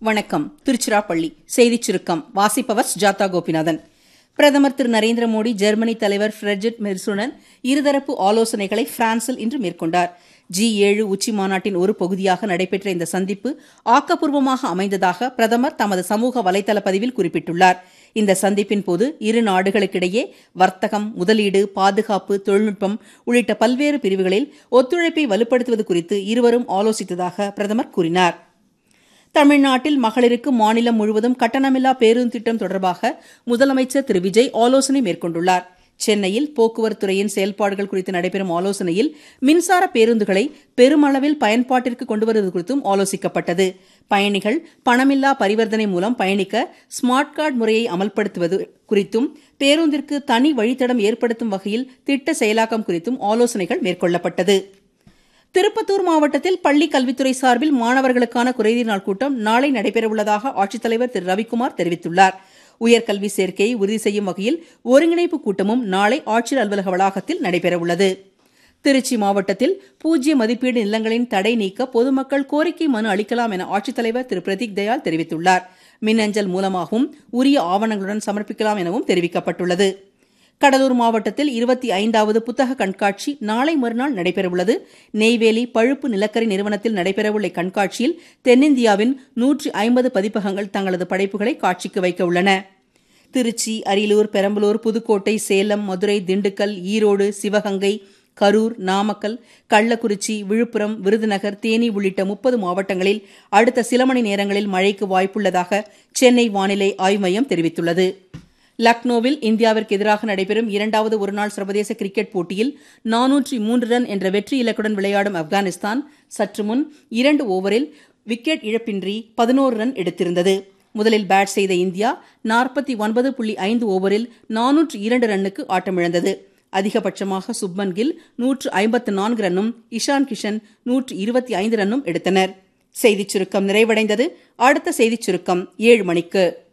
வணக்கம் திருச்சிராப்பள்ளி செய்திச் சுருக்கம் வாசிப்பவர் ஜாதா கோபிநாதன் பிரதமர் திரு நரேந்திர மோடி ஜெர்மனி தலைவர் ஃபிரெட்ரிட் மெர்சுடன் இருதரப்பு ஆலோசனைகளை பிரான்சில் இன்று மேற்கொண்டார் ஜி ஏழு உச்சி மாநாட்டின் ஒரு பகுதியாக நடைபெற்ற இந்த சந்திப்பு ஆக்கப்பூர்வமாக அமைந்ததாக பிரதமர் தமது சமூக வலைதள பதிவில் குறிப்பிட்டுள்ளார் இந்த சந்திப்பின் போது இரு நாடுகளுக்கிடையே வர்த்தகம் முதலீடு பாதுகாப்பு தொழில்நுட்பம் உள்ளிட்ட பல்வேறு பிரிவுகளில் ஒத்துழைப்பை வலுப்படுத்துவது குறித்து இருவரும் ஆலோசித்ததாக பிரதமர் கூறினார் தமிழ்நாட்டில் மகளிருக்கு மாநிலம் முழுவதும் கட்டணமில்லா பேருந்து திட்டம் தொடர்பாக முதலமைச்சர் திரு விஜய் ஆலோசனை மேற்கொண்டுள்ளார் சென்னையில் போக்குவரத்து துறையின் செயல்பாடுகள் குறித்து நடைபெறும் ஆலோசனையில் மின்சார பேருந்துகளை பெருமளவில் பயன்பாட்டிற்கு கொண்டுவருவது குறித்தும் ஆலோசிக்கப்பட்டது பயணிகள் பணமில்லா பரிவர்த்தனை மூலம் பயணிக்க ஸ்மார்ட் கார்டு முறையை அமல்படுத்துவது குறித்தும் பேருந்திற்கு தனி வழித்தடம் ஏற்படுத்தும் வகையில் திட்ட செயலாக்கம் குறித்தும் ஆலோசனைகள் மேற்கொள்ளப்பட்டது திருப்பத்தூர் மாவட்டத்தில் பள்ளி கல்வித்துறை சார்பில் மாணவர்களுக்கான குறைதீர் நாள் கூட்டம் நாளை நடைபெறவுள்ளதாக ஆட்சித்தலைவர் திரு ரவிக்குமார் தெரிவித்துள்ளார் உயர்கல்வி சேர்க்கையை உறுதி செய்யும் வகையில் ஒருங்கிணைப்பு கூட்டமும் நாளை ஆட்சியர் அலுவலக வளாகத்தில் நடைபெறவுள்ளது திருச்சி மாவட்டத்தில் பூஜ்ய மதிப்பீடு நிலங்களின் தடை நீக்க பொதுமக்கள் கோரிக்கை மனு அளிக்கலாம் என ஆட்சித்தலைவர் திரு பிரதீக் தயாள் தெரிவித்துள்ளார் மின்னஞ்சல் மூலமாகவும் உரிய ஆவணங்களுடன் சமர்ப்பிக்கலாம் எனவும் தெரிவிக்கப்பட்டுள்ளது கடலூர் மாவட்டத்தில் இருபத்தி ஐந்தாவது புத்தக கண்காட்சி நாளை மறுநாள் நடைபெறவுள்ளது நெய்வேலி பழுப்பு நிலக்கரி நிறுவனத்தில் நடைபெறவுள்ள கண்காட்சியில் தென்னிந்தியாவின் நூற்றி ஐம்பது பதிப்பகங்கள் தங்களது படைப்புகளை காட்சிக்கு வைக்க உள்ளன திருச்சி அரியலூர் பெரம்பலூர் புதுக்கோட்டை சேலம் மதுரை திண்டுக்கல் ஈரோடு சிவகங்கை கரூர் நாமக்கல் கள்ளக்குறிச்சி விழுப்புரம் விருதுநகர் தேனி உள்ளிட்ட முப்பது மாவட்டங்களில் அடுத்த சில மணி நேரங்களில் மழைக்கு வாய்ப்புள்ளதாக சென்னை வானிலை ஆய்வு மையம் தெரிவித்துள்ளது லக்னோவில் இந்தியாவிற்கு எதிராக நடைபெறும் இரண்டாவது ஒருநாள் சர்வதேச கிரிக்கெட் போட்டியில் நானூற்றி மூன்று ரன் என்ற வெற்றி இலக்குடன் விளையாடும் ஆப்கானிஸ்தான் சற்று முன் இரண்டு ஓவரில் விக்கெட் இழப்பின்றி பதினோரு ரன் எடுத்திருந்தது முதலில் பேட் செய்த இந்தியா நாற்பத்தி ஒன்பது புள்ளி ஐந்து ஓவரில் நானூற்று இரண்டு ரன்னுக்கு ஆட்டமிழந்தது அதிகபட்சமாக சுப்மன் கில் நூற்று ஐம்பத்து நான்கு ரன்னும் இஷான் கிஷன் நூற்று இருபத்தி ஐந்து ரன்னும் எடுத்தனர் செய்திச் சுருக்கம் நிறைவடைந்தது அடுத்த செய்திச் சுருக்கம் ஏழு மணிக்கு